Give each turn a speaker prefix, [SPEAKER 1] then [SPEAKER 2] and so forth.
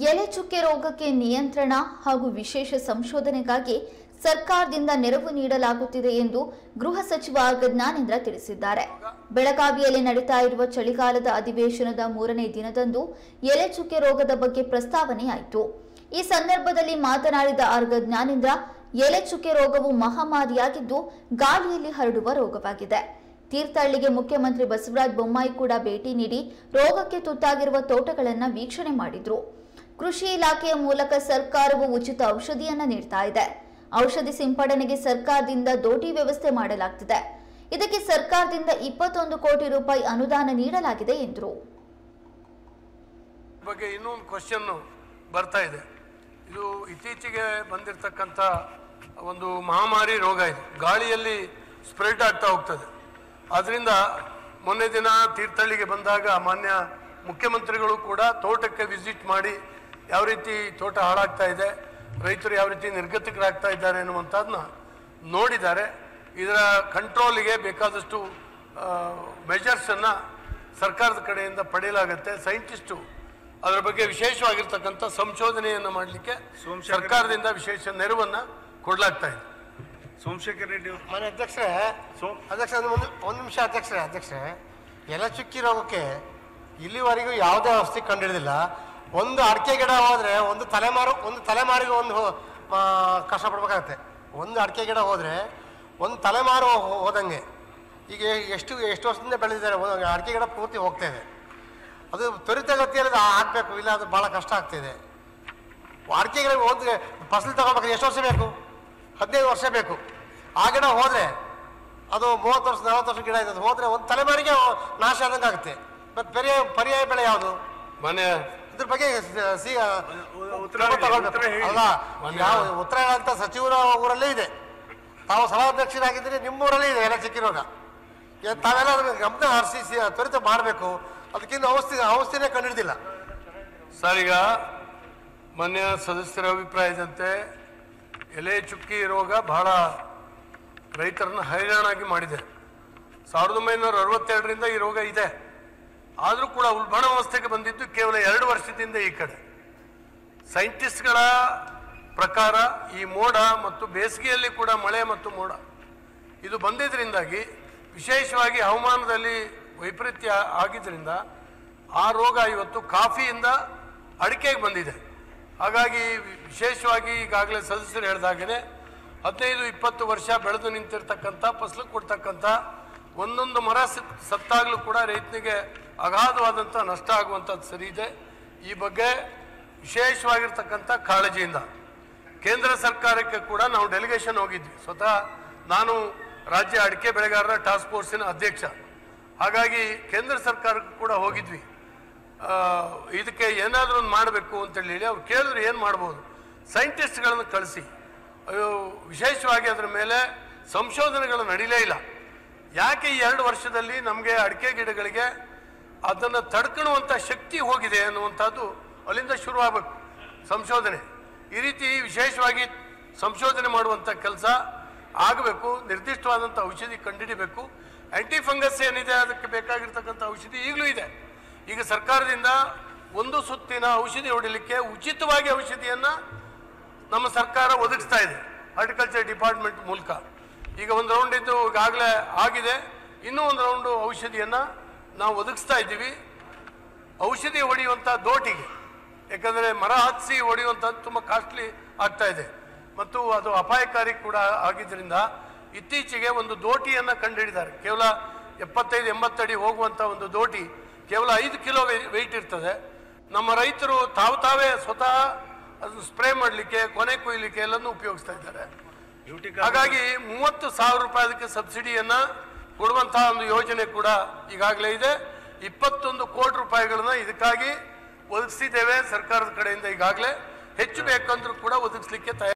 [SPEAKER 1] ಎಲೆ ಚುಕ್ಕೆ ರೋಗಕ್ಕೆ ನಿಯಂತ್ರಣ ಹಾಗೂ ವಿಶೇಷ ಸಂಶೋಧನೆಗಾಗಿ ಸರ್ಕಾರದಿಂದ ನೆರವು ನೀಡಲಾಗುತ್ತಿದೆ ಎಂದು ಗೃಹ ಸಚಿವ ಆರ್ ಜ್ಞಾನೇಂದ್ರ ತಿಳಿಸಿದ್ದಾರೆ ಬೆಳಗಾವಿಯಲ್ಲಿ ನಡೀತಾ ಇರುವ ಚಳಿಗಾಲದ ಅಧಿವೇಶನದ ಮೂರನೇ ದಿನದಂದು ಎಲೆ ಚುಕ್ಕೆ ರೋಗದ ಬಗ್ಗೆ ಪ್ರಸ್ತಾವನೆಯಾಯಿತು ಈ ಸಂದರ್ಭದಲ್ಲಿ ಮಾತನಾಡಿದ ಆರ್ ಜ್ಞಾನೇಂದ್ರ ಎಲೆ ಚುಕ್ಕೆ ರೋಗವು ಮಹಾಮಾರಿಯಾಗಿದ್ದು ಗಾಳಿಯಲ್ಲಿ ಹರಡುವ ರೋಗವಾಗಿದೆ ತೀರ್ಥಹಳ್ಳಿಗೆ ಮುಖ್ಯಮಂತ್ರಿ ಬಸವರಾಜ ಬೊಮ್ಮಾಯಿ ಕೂಡ ಭೇಟಿ ನೀಡಿ ರೋಗಕ್ಕೆ ತುತ್ತಾಗಿರುವ ತೋಟಗಳನ್ನು ವೀಕ್ಷಣೆ ಮಾಡಿದ್ರು ಕೃಷಿ ಇಲಾಖೆಯ ಮೂಲಕ ಸರ್ಕಾರವು ಉಚಿತ ಔಷಧಿಯನ್ನ ನೀಡ್ತಾ ಇದೆ ಔಷಧಿ ಸಿಂಪಡಣೆಗೆ ಸರ್ಕಾರದಿಂದ ದೋಟಿ ವ್ಯವಸ್ಥೆ ಮಾಡಲಾಗ್ತಿದೆ ಇದಕ್ಕೆ ಸರ್ಕಾರದಿಂದ ಇಪ್ಪತ್ತೊಂದು ಕೋಟಿ ರೂಪಾಯಿ ಅನುದಾನ ನೀಡಲಾಗಿದೆ ಎಂದರು
[SPEAKER 2] ಬಗ್ಗೆ ಇನ್ನೂ ಒಂದು ಕ್ವಶನ್ನು ಬರ್ತಾ ಇದೆ ಇದು ಇತ್ತೀಚೆಗೆ ಬಂದಿರತಕ್ಕಂಥ ಒಂದು ಮಹಾಮಾರಿ ರೋಗ ಇದು ಗಾಳಿಯಲ್ಲಿ ಸ್ಪ್ರೆಡ್ ಆಗ್ತಾ ಹೋಗ್ತದೆ ಆದ್ದರಿಂದ ಮೊನ್ನೆ ದಿನ ತೀರ್ಥಹಳ್ಳಿಗೆ ಬಂದಾಗ ಮಾನ್ಯ ಮುಖ್ಯಮಂತ್ರಿಗಳು ಕೂಡ ತೋಟಕ್ಕೆ ವಿಸಿಟ್ ಮಾಡಿ ಯಾವ ರೀತಿ ತೋಟ ಹಾಳಾಗ್ತಾ ಇದೆ ರೈತರು ಯಾವ ರೀತಿ ನಿರ್ಗತಿಕರಾಗ್ತಾ ಇದ್ದಾರೆ ಅನ್ನುವಂಥದ್ದನ್ನ ನೋಡಿದ್ದಾರೆ ಇದರ ಕಂಟ್ರೋಲಿಗೆ ಬೇಕಾದಷ್ಟು ಮೆಜರ್ಸನ್ನು ಸರ್ಕಾರದ ಕಡೆಯಿಂದ ಪಡೆಯಲಾಗುತ್ತೆ ಸೈಂಟಿಸ್ಟು ಅದರ ಬಗ್ಗೆ ವಿಶೇಷವಾಗಿರ್ತಕ್ಕಂಥ ಸಂಶೋಧನೆಯನ್ನು ಮಾಡಲಿಕ್ಕೆ
[SPEAKER 3] ಸೋಮಶೇಖರ್
[SPEAKER 2] ಸರ್ಕಾರದಿಂದ ವಿಶೇಷ ನೆರವನ್ನು ಕೊಡಲಾಗ್ತಾ ಇದೆ
[SPEAKER 3] ಸೋಮಶೇಖರ್ ರೆಡ್ಡಿ ಅವ್ರು.
[SPEAKER 4] ಮನೆ ಅಧ್ಯಕ್ಷರೇ
[SPEAKER 3] ಸೋಮ್
[SPEAKER 4] ಅಧ್ಯಕ್ಷ ಒಂದು ಒಂದು ಒಂದು ನಿಮಿಷ ಅಧ್ಯಕ್ಷರೇ ಅಧ್ಯಕ್ಷರೇ ಎಲೆ ಚುಕ್ಕಿ ರೋಗಕ್ಕೆ ಇಲ್ಲಿವರೆಗೂ ಯಾವುದೇ ಔಷಧಿ ಕಂಡಿಡಿದಿಲ್ಲ ಒಂದು ಅಡಿಕೆ ಗಿಡ ಹೋದರೆ ಒಂದು ತಲೆಮಾರು ಒಂದು ತಲೆಮಾರಿಗೆ ಒಂದು ಹೋ- ಆ, ಕಷ್ಟಪಡ್ಬೇಕಾಗತ್ತೆ ಒಂದು ಅಡಿಕೆ ಗಿಡ ಹೋದರೆ ಒಂದು ತಲೆಮಾರು ಹೋ- ಹೋದಂಗೆ ಈಗ ಎಷ್ಟು ಎಷ್ಟು ವರ್ಷದಿಂದ ಬೆಳೆದಿದ್ದಾರೆ ಒಂದು ಅಡಿಕೆ ಗಿಡ ಪೂರ್ತಿ ಹೋಗ್ತಾ ಇದೆ ಅದು ತ್ವರಿತಗತಿಯಲ್ಲಿ ಅದು ಹಾಕಬೇಕು ಇಲ್ಲ ಅದು ಭಾಳ ಕಷ್ಟ ಆಗ್ತಿದೆ ಅಡಿಕೆ ಗಿಡ ಒಂದು ಫಸಲು ತಗೋಬೇಕಾದ್ರೆ ಎಷ್ಟು ವರ್ಷ ಬೇಕು ಹದಿನೈದು ವರ್ಷ ಬೇಕು ಆ ಗಿಡ ಹೋದರೆ ಅದು ಮೂವತ್ತು ವರ್ಷ ನಲವತ್ತು ವರ್ಷ ಗಿಡ ಇದೆ ಅದು ಹೋದರೆ ಒಂದು ತಲೆಮಾರಿಗೆ ನಾಶ ಆದಂಗೆ ಆಗುತ್ತೆ ಮತ್ತು ಪರ್ಯಾಯ ಪರ್ಯಾಯ ಬೆಳೆ ಯಾವುದು
[SPEAKER 2] ಮನೆ
[SPEAKER 4] ಇದ್ರ ಬಗ್ಗೆ ಸ- ಸಿ
[SPEAKER 3] ಉತ್ತರ
[SPEAKER 4] ಕ್ರಮ
[SPEAKER 3] ಹೇಳಿ,
[SPEAKER 4] ತಗೊಳ್ಬೇಕು.
[SPEAKER 3] ಉತ್ತರ ಹೇಳಿ.
[SPEAKER 4] ಅಲ್ಲ ಯಾವ ಉತ್ತರ ಅಂತ ಸಚಿವರ ಊರಲ್ಲೇ ಇದೆ ತಾವು ಸಭಾಧ್ಯಕ್ಷರಾಗಿದ್ದೀರಿ ನಿಮ್ಮ ಊರಲ್ಲೇ ಇದೆ ಎಲ್ಲ ಚಿಕ್ಕಿ ರೋಗ ಏ, ತಾವೆಲ್ಲ ಅದನ್ನ ಗಮನ ಹರಿಸಿ ಸಿ- ತ್ವರಿತ ಮಾಡಬೇಕು ಅದಕ್ಕಿಂತ ಔಷಧಿ ಔಷಧಿನೇ ಕಂಡಿಡ್ದಿಲ್ಲ
[SPEAKER 2] ಸರ್ ಈಗ ಮಾನ್ಯ ಸದಸ್ಯರ ಅಭಿಪ್ರಾಯದಂತೆ ಎಲೆ ಚುಕ್ಕಿ ರೋಗ ಬಹಳ ರೈತರನ್ನ ಹೈರಾಣಾಗಿ ಮಾಡಿದೆ ಸಾವಿರದ ಒಂಬೈನೂರ ಅರವತ್ತೆರಡರಿಂದ ಈ ರೋಗ ಇದೆ ಆದರೂ ಕೂಡ ಉಲ್ಬಣಾವಸ್ಥೆಗೆ ಬಂದಿದ್ದು ಕೇವಲ ಎರಡು ವರ್ಷದಿಂದ ಈ ಕಡೆ ಸೈಂಟಿಸ್ಟ್ಗಳ ಪ್ರಕಾರ ಈ ಮೋಡ ಮತ್ತು ಬೇಸಿಗೆಯಲ್ಲಿ ಕೂಡ ಮಳೆ ಮತ್ತು ಮೋಡ ಇದು ಬಂದಿದ್ದರಿಂದಾಗಿ ವಿಶೇಷವಾಗಿ ಹವಾಮಾನದಲ್ಲಿ ವೈಪರೀತ್ಯ ಆಗಿದ್ದರಿಂದ ಆ ರೋಗ ಇವತ್ತು ಕಾಫಿಯಿಂದ ಅಡಿಕೆಗೆ ಬಂದಿದೆ ಹಾಗಾಗಿ ವಿಶೇಷವಾಗಿ ಈಗಾಗಲೇ ಸದಸ್ಯರು ಹೇಳಿದಾಗಲೇ ಹದಿನೈದು ಇಪ್ಪತ್ತು ವರ್ಷ ಬೆಳೆದು ನಿಂತಿರ್ತಕ್ಕಂಥ ಫಸಲು ಕೊಡ್ತಕ್ಕಂಥ ಒಂದೊಂದು ಮರ ಸತ್- ಸತ್ತಾಗಲೂ ಕೂಡ ರೈತನಿಗೆ ಅಗಾಧವಾದಂಥ ನಷ್ಟ ಆಗುವಂಥದ್ದು ಸರಿ ಇದೆ ಈ ಬಗ್ಗೆ ವಿಶೇಷವಾಗಿರ್ತಕ್ಕಂಥ ಕಾಳಜಿಯಿಂದ ಕೇಂದ್ರ ಸರ್ಕಾರಕ್ಕೆ ಕೂಡ ನಾವು ಡೆಲಿಗೇಷನ್ ಹೋಗಿದ್ವಿ ಸ್ವತಃ ನಾನು ರಾಜ್ಯ ಅಡಿಕೆ ಬೆಳೆಗಾರರ ಟಾಸ್ಕ್ ಫೋರ್ಸಿನ ಅಧ್ಯಕ್ಷ ಹಾಗಾಗಿ ಕೇಂದ್ರ ಸರ್ಕಾರಕ್ಕೂ ಕೂಡ ಹೋಗಿದ್ವಿ ಆ, ಇದಕ್ಕೆ ಏನಾದರೂ ಒಂದು ಮಾಡಬೇಕು ಅಂತೇಳಿ ಹೇಳಿ ಅವ್ರು ಕೇಳಿದ್ರು ಏನು ಮಾಡ್ಬೋದು ಸೈಂಟಿಸ್ಟ್ಗಳನ್ನು ಕಳಿಸಿ ಅಯ್ಯೋ ವಿಶೇಷವಾಗಿ ಅದರ ಮೇಲೆ ಸಂಶೋಧನೆಗಳು ನಡೀಲೇ ಇಲ್ಲ ಯಾಕೆ ಈ ಎರಡು ವರ್ಷದಲ್ಲಿ ನಮಗೆ ಅಡಿಕೆ ಗಿಡಗಳಿಗೆ ಅದನ್ನು ತಡ್ಕೊಳ್ಳುವಂಥ ಶಕ್ತಿ ಹೋಗಿದೆ ಅನ್ನುವಂಥದ್ದು ಅಲ್ಲಿಂದ ಶುರುವಾಗಬೇಕು ಸಂಶೋಧನೆ ಈ ರೀತಿ ವಿಶೇಷವಾಗಿ ಸಂಶೋಧನೆ ಮಾಡುವಂಥ ಕೆಲಸ ಆಗಬೇಕು ನಿರ್ದಿಷ್ಟವಾದಂಥ ಔಷಧಿ ಕಂಡುಹಿಡಿಬೇಕು ಆ್ಯಂಟಿ ಫಂಗಸ್ ಏನಿದೆ ಅದಕ್ಕೆ ಬೇಕಾಗಿರ್ತಕ್ಕಂಥ ಔಷಧಿ ಈಗಲೂ ಇದೆ ಈಗ ಸರ್ಕಾರದಿಂದ ಒಂದು ಸುತ್ತಿನ ಔಷಧಿ ಹೊಡಿಲಿಕ್ಕೆ ಉಚಿತವಾಗಿ ಔಷಧಿಯನ್ನು ನಮ್ಮ ಸರ್ಕಾರ ಒದಗಿಸ್ತಾ ಇದೆ ಹಾರ್ಟಿಕಲ್ಚರ್ ಡಿಪಾರ್ಟ್ಮೆಂಟ್ ಮೂಲಕ ಈಗ ಒಂದು ರೌಂಡ್ ಇದ್ದು ಈಗಾಗಲೇ ಆಗಿದೆ ಇನ್ನೂ ಒಂದು ರೌಂಡು ಔಷಧಿಯನ್ನು ನಾವು ಒದಗಿಸ್ತಾ ಇದ್ದೀವಿ ಔಷಧಿ ಹೊಡೆಯುವಂಥ ದೋಟಿಗೆ ಯಾಕಂದರೆ ಮರ ಹತ್ತಿಸಿ ಹೊಡೆಯುವಂಥದ್ದು ತುಂಬ ಕಾಸ್ಟ್ಲಿ ಆಗ್ತಾ ಇದೆ ಮತ್ತು ಅದು ಅಪಾಯಕಾರಿ ಕೂಡ ಆಗಿದ್ದರಿಂದ ಇತ್ತೀಚೆಗೆ ಒಂದು ದೋಟಿಯನ್ನು ಕಂಡುಹಿಡಿದ್ದಾರೆ ಕೇವಲ ಎಪ್ಪತ್ತೈದು ಎಂಬತ್ತಡಿ ಹೋಗುವಂಥ ಒಂದು ದೋಟಿ ಕೇವಲ ಐದು ಕಿಲೋ ವೆಯ್ಟ್ ಇರ್ತದೆ ನಮ್ಮ ರೈತರು ತಾವು ತಾವೇ ಸ್ವತಃ ಅದನ್ನು ಸ್ಪ್ರೇ ಮಾಡಲಿಕ್ಕೆ ಕೊನೆ ಕೊಯ್ಲಿಕ್ಕೆ ಎಲ್ಲನೂ ಉಪಯೋಗಿಸ್ತಾ ಇದ್ದಾರೆ
[SPEAKER 3] ಡ್ಯೂಟಿ
[SPEAKER 2] ಹಾಗಾಗಿ ಮೂವತ್ತು ಸಾವಿರ ರೂಪಾಯಿ ಅದಕ್ಕೆ ಸಬ್ಸಿಡಿಯನ್ನ ಕೊಡುವಂತಹ ಒಂದು ಯೋಜನೆ ಕೂಡ ಈಗಾಗಲೇ ಇದೆ ಇಪ್ಪತ್ತೊಂದು ಕೋಟಿ ರೂಪಾಯಿಗಳನ್ನ ಇದಕ್ಕಾಗಿ ಒದಗಿಸಿದ್ದೇವೆ ಸರ್ಕಾರದ ಕಡೆಯಿಂದ ಈಗಾಗಲೇ ಹೆಚ್ಚು ಬೇಕಂದ್ರೂ ಕೂಡ ಒದಗಿಸ್ಲಿಕ್ಕೆ ತಯಾರಿ